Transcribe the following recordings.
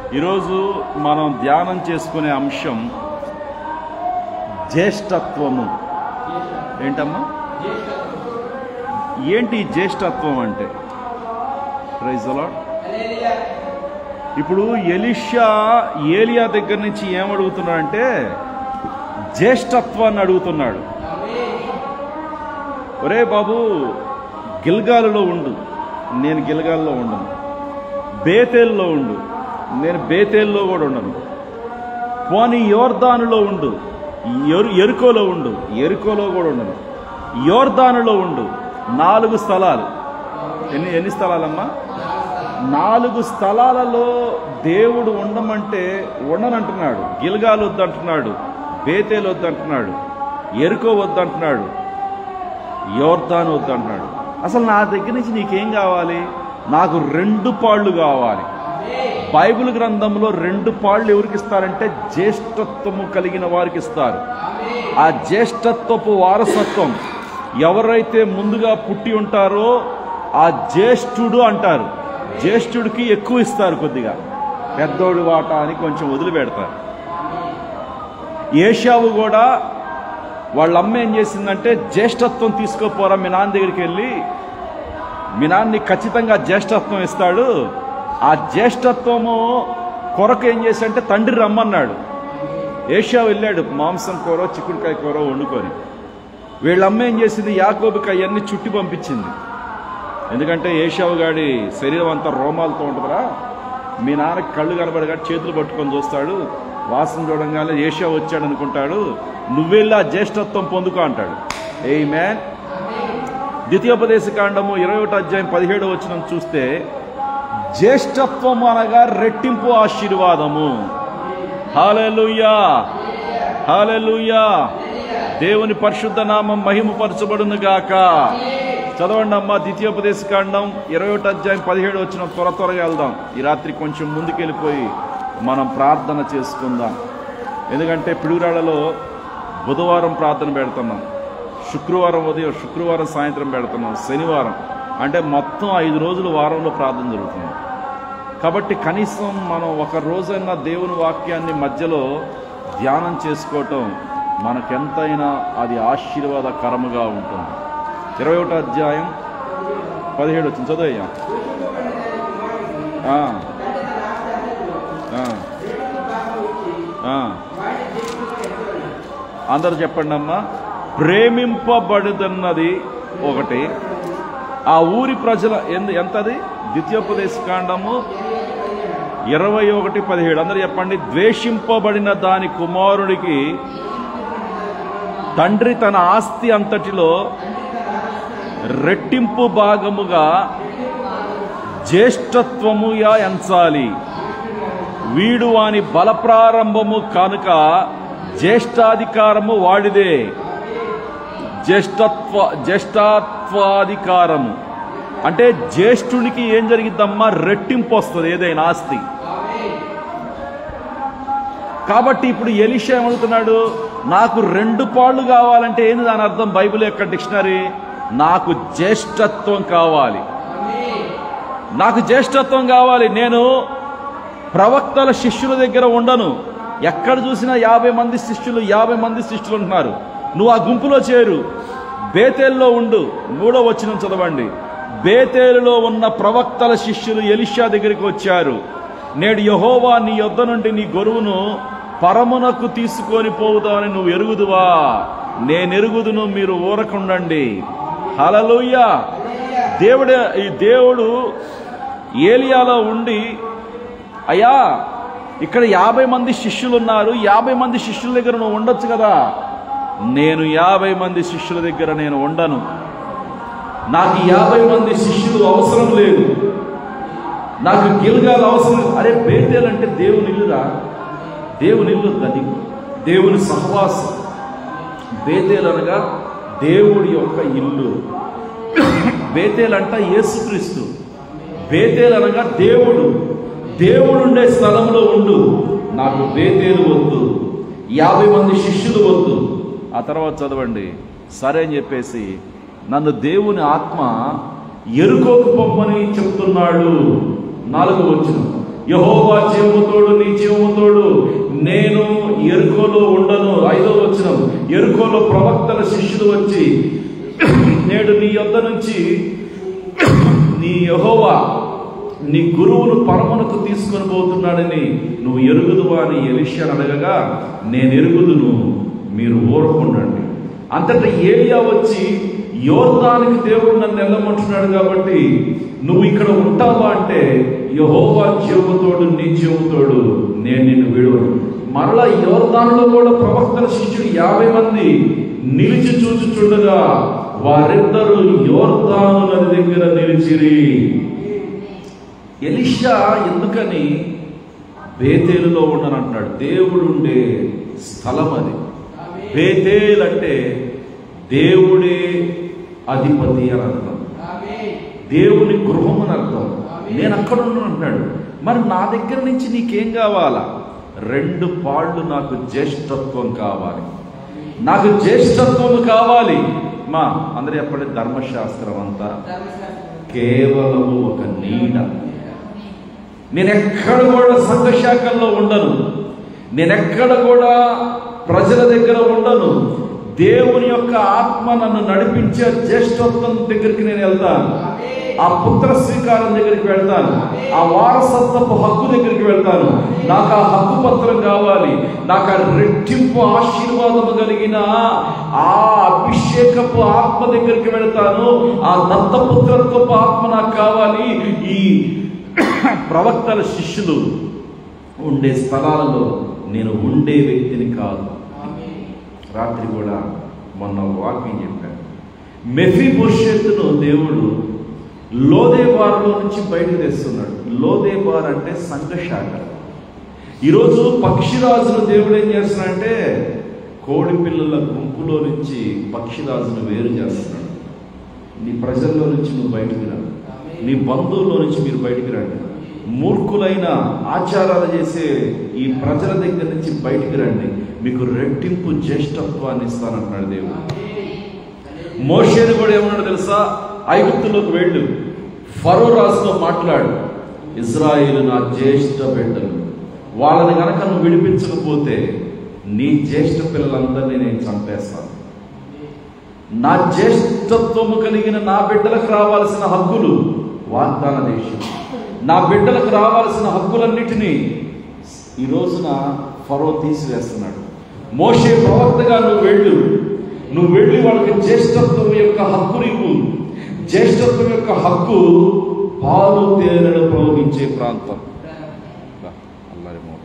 ఈరోజు మనం ధ్యానం చేసుకునే అంశం జ్యేష్ఠత్వము ఏంటమ్మా ఏంటి ఈ జ్యేష్ఠత్వం అంటే ప్రైజ్ అలాడ్ ఇప్పుడు ఎలిషా ఏలియా దగ్గర నుంచి ఏమడుగుతున్నాడంటే జ్యేష్ఠత్వాన్ని అడుగుతున్నాడు ఒరే బాబు గిల్గాలులో ఉండు నేను గిల్గాల్లో ఉండను బేతేల్లో ఉండు నేను బేతేల్లో కూడా ఉండను పోనీ యోర్దానులో ఉండు ఎరు ఎరుకోలో ఉండు ఎరుకోలో కూడా ఉండను యోర్దానులో ఉండు నాలుగు స్థలాలు ఎన్ని ఎన్ని స్థలాలమ్మా నాలుగు స్థలాలలో దేవుడు ఉండమంటే ఉండనంటున్నాడు గిల్గాలు వద్దంటున్నాడు బేతేలు వద్దంటున్నాడు ఎరుకో వద్దంటున్నాడు యోర్దాను వద్దంటున్నాడు అసలు నా దగ్గర నుంచి నీకేం కావాలి నాకు రెండు పాళ్ళు కావాలి బైబిల్ గ్రంథంలో రెండు పాళ్ళు ఎవరికి ఇస్తారంటే జ్యేష్ఠత్వము కలిగిన వారికి ఇస్తారు ఆ జ్యేష్ఠత్వపు వారసత్వం ఎవరైతే ముందుగా పుట్టి ఉంటారో ఆ జ్యేష్ఠుడు అంటారు జ్యేష్ఠుడికి ఎక్కువ ఇస్తారు కొద్దిగా పెద్దోడు వాటా అని కొంచెం వదిలిపెడతారు ఏషావు కూడా వాళ్ళ అమ్మ ఏం చేసిందంటే జ్యేష్ఠత్వం తీసుకోపోరా మీ నాన్న దగ్గరికి వెళ్ళి మీ నాన్ని ఖచ్చితంగా జ్యేష్ఠత్వం ఇస్తాడు ఆ జ్యేష్ఠత్వము కొరకు ఏం చేశాడంటే తండ్రి రమ్మన్నాడు ఏషా వెళ్ళాడు మాంసం కూర చిక్కుడుకాయ కూర వండుకొని వీళ్ళమ్మ ఏం చేసింది యాకోబుకి అవన్నీ చుట్టి పంపించింది ఎందుకంటే ఏషావు గాడి శరీరం అంతా రోమాలతో ఉంటుందిరా మీ నాన్నకి కళ్ళు కనబడగా చేతులు పట్టుకొని చూస్తాడు వాసన చూడంగానే ఏషా వచ్చాడు అనుకుంటాడు నువ్వెళ్ళి ఆ జ్యేష్ఠత్వం పొందుకో అంటాడు ఏ మ్యాన్ ద్వితీయోపదేశ కాండము ఇరవై ఒకటి అధ్యాయం పదిహేడు వచ్చిన చూస్తే జ్యేష్ఠత్వం అనగా రెట్టింపు ఆశీర్వాదము హాలెలుయా హాలెలుయా దేవుని పరిశుద్ధ నామం మహిమపరచబడును గాక చదవండి అమ్మా ద్వితీయోపదేశ కాండం ఇరవై ఒకటి అధ్యాయం పదిహేడు వచ్చిన త్వర త్వరగా వెళ్దాం ఈ రాత్రి కొంచెం ముందుకెళ్ళిపోయి మనం ప్రార్థన చేసుకుందాం ఎందుకంటే పిడుగురాళ్ళలో బుధవారం ప్రార్థన పెడుతున్నాం శుక్రవారం ఉదయం శుక్రవారం సాయంత్రం పెడుతున్నాం శనివారం అంటే మొత్తం ఐదు రోజులు వారంలో ప్రార్థన జరుగుతుంది కాబట్టి కనీసం మనం ఒక రోజైనా దేవుని వాక్యాన్ని మధ్యలో ధ్యానం చేసుకోవటం మనకెంతైనా అది ఆశీర్వాదకరముగా ఉంటుంది ఇరవై ఒకటో అధ్యాయం పదిహేడు వచ్చింది చదువయ్యా ఆ. ఆ. ఆ. అందరు చెప్పండి అమ్మా ప్రేమింపబడుతున్నది ఒకటి ఆ ఊరి ప్రజల ఎందు ఎంతది ద్వితీయోపదేశ కాండము ఇరవై ఒకటి పదిహేడు అందరు చెప్పండి ద్వేషింపబడిన దాని కుమారుడికి తండ్రి తన ఆస్తి అంతటిలో రెట్టింపు భాగముగా జ్యేష్ఠత్వముగా ఎంచాలి వీడు వాని బలప్రారంభము కనుక జ్యేష్ఠాధికారము వాడిదే జ్యేష్ఠత్వ జ్యేష్ఠత్వాధికారము అంటే జ్యేష్ఠునికి ఏం జరిగిద్దమ్మా రెట్టింపు వస్తుంది ఏదైనా ఆస్తి కాబట్టి ఇప్పుడు ఎలిషా ఏమడుగుతున్నాడు నాకు రెండు పాళ్ళు కావాలంటే ఏంది దాని అర్థం బైబిల్ యొక్క డిక్షనరీ నాకు జ్యేష్ఠత్వం కావాలి నాకు జ్యేష్ఠత్వం కావాలి నేను ప్రవక్తల శిష్యుల దగ్గర ఉండను ఎక్కడ చూసినా యాభై మంది శిష్యులు యాభై మంది శిష్యులు ఉంటున్నారు నువ్వు ఆ గుంపులో చేరు బేతేల్లో ఉండు మూడో వచ్చిన చదవండి బేతేలులో ఉన్న ప్రవక్తల శిష్యులు ఎలిషా దగ్గరికి వచ్చారు నేడు యహోవా నీ యొద్ద నుండి నీ గొరువును పరమునకు తీసుకొని పోవుతావని నువ్వు ఎరుగుదువా నేనెరుగుదును మీరు ఊరకుండండి హలలుయ్య దేవుడు ఈ దేవుడు ఏలియాలో ఉండి అయ్యా ఇక్కడ యాభై మంది శిష్యులు ఉన్నారు యాభై మంది శిష్యుల దగ్గర నువ్వు ఉండొచ్చు కదా నేను యాభై మంది శిష్యుల దగ్గర నేను ఉండను నాకు యాభై మంది శిష్యులు అవసరం లేదు నాకు గిల్గాలు అవసరం లేదు అరే బేతేలు అంటే దేవుని ఇల్లురా దేవుని ఇల్లు అది దేవుని సహవాసం బేతేలు అనగా దేవుడి యొక్క ఇల్లు బేతేలు అంట యేసుక్రీస్తు బేతేలు అనగా దేవుడు దేవుడు ఉండే స్థలంలో ఉండు నాకు బేతేలు వద్దు యాభై మంది శిష్యులు వద్దు ఆ తర్వాత చదవండి సరే అని చెప్పేసి నన్ను దేవుని ఆత్మ ఎరుకోకు పొమ్మని చెప్తున్నాడు నాలుగు వచ్చిన యహోవా జీవముతోడు నీ జీవముతోడు నేను ఎరుకోలో ఉండను ఐదో వచ్చిన ఎరుకోలో ప్రవక్తల శిష్యులు వచ్చి నేడు నీ యొద్ద నుంచి నీ యహోవా నీ గురువును పరమునకు తీసుకొని పోతున్నాడని నువ్వు ఎరుగుదువా అని ఎలిషాను అడగగా నేను ఎరుగుదును మీరు ఊరకుండండి అంతటా ఏలియా వచ్చి యోర్దానికి దేవుడు నన్ను వెళ్ళమంటున్నాడు కాబట్టి నువ్వు ఇక్కడ ఉంటావా అంటే యహోవా జీవతోడు నీ జీవతోడు నేను నిన్ను విడువను మరలా యోర్దానులో కూడా ప్రవక్తల శిష్యుడు యాభై మంది నిలిచి చూచుచుండగా వారిద్దరూ యోర్దాను నది దగ్గర నిలిచిరి ఎలిషా ఎందుకని బేతేలులో ఉండనంటున్నాడు దేవుడు ఉండే స్థలం అది బేతేల్ అంటే దేవుడే అధిపతి అని అర్థం దేవుని గృహం అని అర్థం నేను అక్కడ ఉన్నాను అంటున్నాడు మరి నా దగ్గర నుంచి నీకేం కావాలా రెండు పాళ్ళు నాకు జ్యేష్ఠత్వం కావాలి నాకు జ్యేష్ఠత్వం కావాలి మా అందరూ చెప్పండి ధర్మశాస్త్రం అంతా కేవలము ఒక నీడ నేను ఎక్కడ కూడా సంఘశాఖల్లో ఉండను నేను ఎక్కడ కూడా ప్రజల దగ్గర ఉండను దేవుని యొక్క ఆత్మ నన్ను నడిపించే జ్యేష్ఠత్వం దగ్గరికి నేను వెళ్తాను ఆ పుత్ర స్వీకారం దగ్గరికి వెళ్తాను ఆ వారసత్వపు హక్కు దగ్గరికి వెళ్తాను నాకు ఆ హక్కు పత్రం కావాలి నాకు ఆ రెట్టింపు ఆశీర్వాదము కలిగిన ఆ అభిషేకపు ఆత్మ దగ్గరికి వెళ్తాను ఆ దత్తపుత్రత్వపు ఆత్మ నాకు కావాలి ఈ ప్రవక్తల శిష్యులు ఉండే స్థలాలలో నేను ఉండే వ్యక్తిని కాదు రాత్రి కూడా మొన్న వాకింగ్ చెప్పాను మెఫీ భవిష్యత్తును దేవుడు లోదేబార్లో నుంచి బయటకు తెస్తున్నాడు లోదేబార్ అంటే సంఘశాఖ ఈరోజు పక్షిరాజును దేవుడు ఏం చేస్తున్నాడంటే కోడి పిల్లల గుంపులో నుంచి పక్షిరాజును వేరు చేస్తున్నాడు నీ ప్రజల్లో నుంచి నువ్వు బయటికి రా నీ బంధువుల్లో నుంచి మీరు బయటికి రండి మూర్ఖులైన ఆచారాలు చేసే ఈ ప్రజల దగ్గర నుంచి బయటికి రండి మీకు రెట్టింపు జ్యేష్ఠత్వాన్ని ఇస్తానంటున్నాడు దేవుడు మోషేని కూడా ఏమన్నాడు తెలుసా ఐగుప్తులోకి వెళ్ళు ఫరో రాజుతో మాట్లాడు ఇజ్రాయిల్ నా జ్యేష్ఠ బిడ్డలు వాళ్ళని గనక నువ్వు విడిపించకపోతే నీ జ్యేష్ఠ పిల్లలందరినీ నేను చంపేస్తాను నా జ్యేష్ఠత్వము కలిగిన నా బిడ్డలకు రావాల్సిన హక్కులు వాగ్దాన దేశం నా బిడ్డలకు రావాల్సిన హక్కులన్నిటినీ ఈ రోజున ఫరో తీసివేస్తున్నాడు మోషే ప్రవక్తగా నువ్వు వెళ్ళు నువ్వు వెళ్ళి వాళ్ళకి జ్యేష్ఠత్వం యొక్క హక్కు ఇవ్వు జ్యేష్ఠత్వం యొక్క హక్కు పాలు తేనెలు ప్రవహించే ప్రాంతం బా, అల్లరి మోక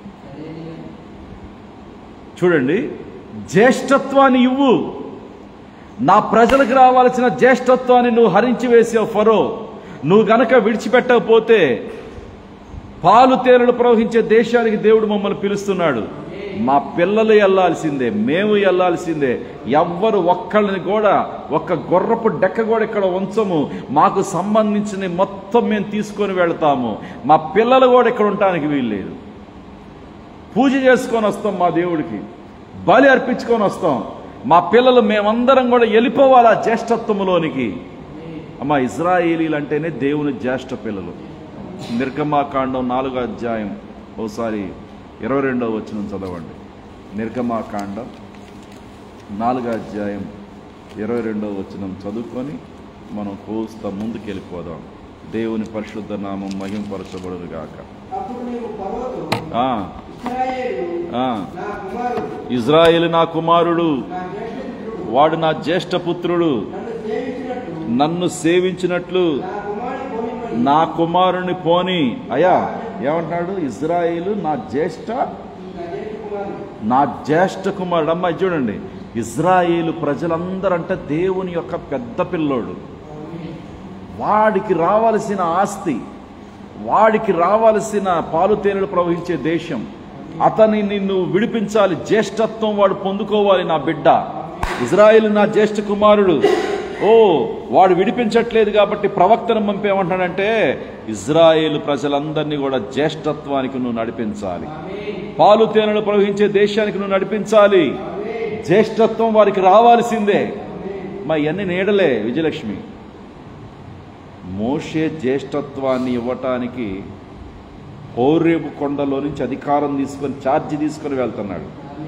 చూడండి జ్యేష్ఠత్వాన్ని ఇవ్వు నా ప్రజలకు రావాల్సిన జ్యేష్ఠత్వాన్ని నువ్వు హరించి వేసావు ఫరో నువ్వు గనక విడిచిపెట్టకపోతే పాలు తేనెలు ప్రవహించే దేశానికి దేవుడు మమ్మల్ని పిలుస్తున్నాడు మా పిల్లలు వెళ్ళాల్సిందే మేము వెళ్ళాల్సిందే ఎవ్వరు ఒక్కళ్ళని కూడా ఒక్క గొర్రపు డెక్క కూడా ఇక్కడ ఉంచము మాకు సంబంధించిన మొత్తం మేము తీసుకొని వెళ్తాము మా పిల్లలు కూడా ఇక్కడ ఉండటానికి వీల్లేదు పూజ చేసుకొని వస్తాం మా దేవుడికి బలి అర్పించుకొని వస్తాం మా పిల్లలు మేమందరం కూడా వెళ్ళిపోవాలి ఆ జ్యేష్ఠత్వములోనికి అమ్మ ఇజ్రాయేలీలు అంటేనే దేవుని జ్యేష్ఠ పిల్లలు నిర్గమాకాండం నాలుగో అధ్యాయం ఒకసారి ఇరవై రెండవ వచ్చిన చదవండి నిర్గమాకాండం నాలుగో అధ్యాయం ఇరవై రెండవ వచనం చదువుకొని మనం కోస్తా ముందుకు వెళ్ళిపోదాం దేవుని పరిశుద్ధ నామం మహింపరచబడును గాక అప్పుడు నీవు ఫరోతో ఆ, ఇశ్రాయేలు ఆ, నా కుమారుడు ఇజ్రాయేలు నా కుమారుడు నా జ్యేష్ఠపుత్రుడు వాడు నా జ్యేష్ఠ పుత్రుడు నన్ను సేవించినట్లు నన్ను సేవించినట్లు నా కుమారుని పోనిమ్మని నా కుమారుని పోని అయ్యా ఏమంటున్నాడు ఇజ్రాయేలు నా జ్యేష్ఠ నా జ్యేష్ఠ కుమారుడు నా జ్యేష్ఠ కుమారుడు అమ్మాయి చూడండి ఇజ్రాయేలు ప్రజలందరూ అంటే దేవుని యొక్క పెద్ద పిల్లోడు వాడికి రావాల్సిన ఆస్తి వాడికి రావాల్సిన పాలు తేనెలు ప్రవహించే దేశం అతని నిన్ను విడిపించాలి జ్యేష్ఠత్వం వాడు పొందుకోవాలి నా బిడ్డ ఇజ్రాయిల్ నా జ్యేష్ఠ కుమారుడు ఓ వాడు విడిపించట్లేదు కాబట్టి ప్రవక్తను పంపేమంటాడంటే ఇజ్రాయేల్ ప్రజలందరినీ కూడా జ్యేష్ఠత్వానికి నువ్వు నడిపించాలి పాలు తేనెలు ప్రవహించే దేశానికి నువ్వు నడిపించాలి జ్యేష్ఠత్వం వారికి రావాల్సిందే మా ఇవన్నీ నీడలే విజయలక్ష్మి మోషే జ్యేష్ఠత్వాన్ని ఇవ్వటానికి హోరేబు కొండలో నుంచి అధికారం తీసుకొని ఛార్జీ తీసుకొని వెళ్తున్నాడు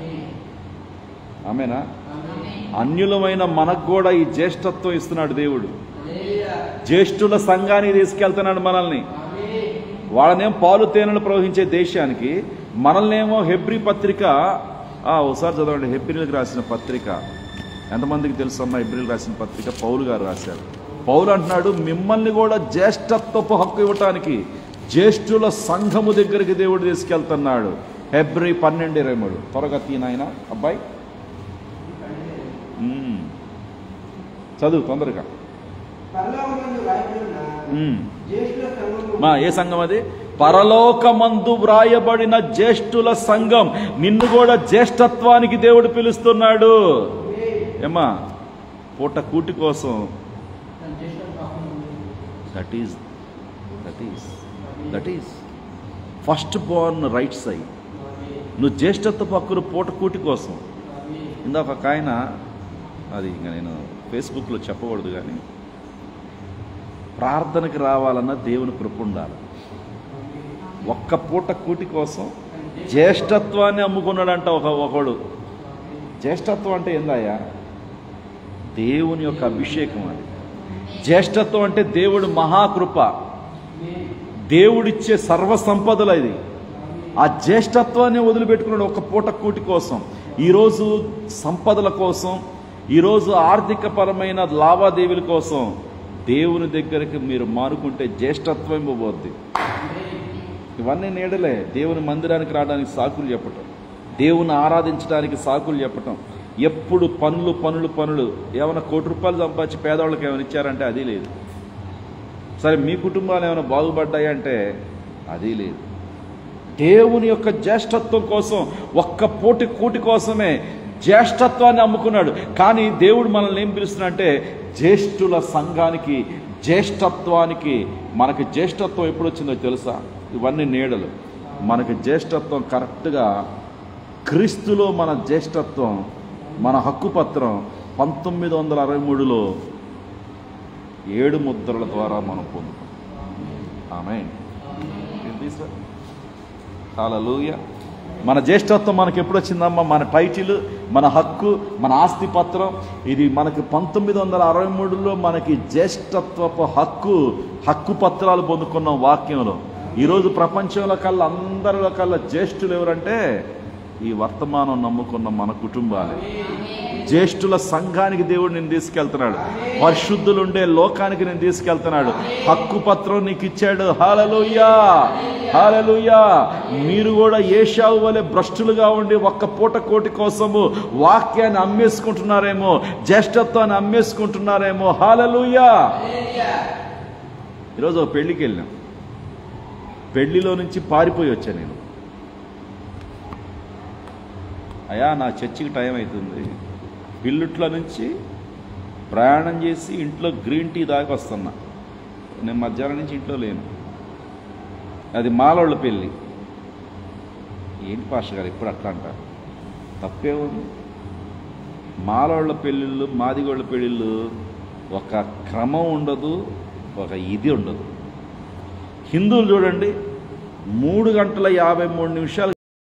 ఆమెనా అన్యులమైన మనకు కూడా ఈ జ్యేష్ఠత్వం ఇస్తున్నాడు దేవుడు జ్యేష్ఠుల సంఘానికి తీసుకెళ్తున్నాడు మనల్ని వాళ్ళనేం పాలు తేనెలు ప్రవహించే దేశానికి మనల్నేమో హెబ్రి పత్రిక ఆ, ఒకసారి చదవండి హెబ్రిలకు రాసిన పత్రిక ఎంతమందికి తెలుసు అమ్మా హెబ్రిల్ రాసిన పత్రిక పౌలు గారు రాశారు పౌలు అంటున్నాడు మిమ్మల్ని కూడా జ్యేష్ఠత్వపు హక్కు ఇవ్వటానికి జ్యేష్ఠుల సంఘము దగ్గరికి దేవుడు తీసుకెళ్తున్నాడు హెబ్రి పన్నెండు ఇరవై మూడు త్వరగా తీనాయన అబ్బాయి మ్మ్. చదువు తొందరగా పరలోకమందు రాయబడిన మ్మ్. జ్యేష్ఠుల సంఘము మా ఏ సంఘం అది పరలోకమందు వ్రాయబడిన జ్యేష్ఠుల సంఘం నిన్ను కూడా జ్యేష్ఠత్వానికి దేవుడు పిలుస్తున్నాడు ఏమా పూట కూటి కోసం that is that is that is first born rights అయి నువ్వు జ్యేష్ఠత్వ పక్కులు పూట కూటి కోసం ఇందాక ఒక ఆయన అది ఇంకా నేను ఫేస్బుక్లో చెప్పకూడదు కానీ ప్రార్థనకి రావాలన్న దేవుని కృప ఉండాలి ఒక్క పూట కూటి కోసం జ్యేష్ఠత్వాన్ని అమ్ముకున్నాడంట ఒక ఒకడు జ్యేష్ఠత్వం అంటే ఏందయ్యా దేవుని యొక్క అభిషేకం అది జ్యేష్ఠత్వం అంటే దేవుడు మహాకృప దేవుడిచ్చే సర్వ సంపదలు ఇది ఆ జ్యేష్ఠత్వాన్ని వదిలిపెట్టుకున్నాడు ఒక పూట కూటి కోసం ఈరోజు సంపదల కోసం ఈరోజు ఆర్థిక పరమైన లావాదేవీల కోసం దేవుని దగ్గరికి మీరు మారుకుంటే జ్యేష్ఠత్వం ఇవ్వబోద్ది ఇవన్నీ నీడలే దేవుని మందిరానికి రావడానికి సాకులు చెప్పటం దేవుని ఆరాధించడానికి సాకులు చెప్పటం ఎప్పుడు పనులు పనులు పనులు ఏమైనా కోటి రూపాయలు సంపాదించి పేదవాళ్ళకి ఏమైనా ఇచ్చారంటే అది లేదు సరే మీ కుటుంబాలు ఏమైనా బాగుపడ్డాయి అంటే అది లేదు దేవుని యొక్క జ్యేష్ఠత్వం కోసం ఒక్క పూటి కూటి కోసమే జ్యేష్ఠత్వాన్ని అమ్ముకున్నాడు కానీ దేవుడు మనల్ని ఏం పిలుస్తున్నాడంటే జ్యేష్ఠుల సంఘానికి జ్యేష్ఠత్వానికి మనకి జ్యేష్ఠత్వం ఎప్పుడు వచ్చిందో తెలుసా ఇవన్నీ నీడలు మనకి జ్యేష్ఠత్వం కరెక్ట్గా క్రీస్తులో మన జ్యేష్ఠత్వం మన హక్కు పత్రం పంతొమ్మిది వందల అరవై మూడులో ఏడు ముద్రల ద్వారా మనం పొందుతాం ఆమె హల్లెలూయ మన జ్యేష్ఠత్వం మనకి ఎప్పుడు వచ్చిందమ్మా మన టైటిల్ మన హక్కు మన ఆస్తి పత్రం ఇది మనకి పంతొమ్మిది వందల అరవై మూడులో మనకి జ్యేష్ఠత్వపు హక్కు హక్కు పత్రాలు పొందుకున్నాం వాక్యంలో ఈరోజు ప్రపంచంలో కల్లా అందరిలో కల్లా జ్యేష్ఠులు ఎవరంటే ఈ వర్తమానం నమ్ముకున్న మన కుటుంబాలే జ్యేష్ఠుల సంఘానికి దేవుడు నేను తీసుకెళ్తున్నాడు పరిశుద్ధులు ఉండే లోకానికి నేను తీసుకెళ్తున్నాడు హక్కు పత్రం నీకు ఇచ్చాడు హాలలుయా హాలలుయా మీరు కూడా ఏషావు వలె భ్రష్టులుగా ఉండి ఒక్క పూట కోటి కోసము వాక్యాన్ని అమ్మేసుకుంటున్నారేమో జ్యేష్ఠత్వాన్ని అమ్మేసుకుంటున్నారేమో హాలలుయా ఈరోజు ఒక పెళ్లికి వెళ్ళాం పెళ్లిలో నుంచి పారిపోయి వచ్చా నేను అయా నా చర్చికి టైం అవుతుంది పిల్లుట్ల నుంచి ప్రయాణం చేసి ఇంట్లో గ్రీన్ టీ దాకా వస్తున్నా నేను మధ్యాహ్నం నుంచి ఇంట్లో లేను అది మాలోళ్ళ పెళ్ళి ఏంటి పాస్టర్ గారు ఇప్పుడు అట్లా అంటారు తప్పే ఉంది మాలోళ్ళ పెళ్ళిళ్ళు మాదిగోళ్ళ పెళ్ళిళ్ళు ఒక క్రమం ఉండదు ఒక ఇది ఉండదు హిందువులు చూడండి మూడు గంటల యాభై మూడు నిమిషాలు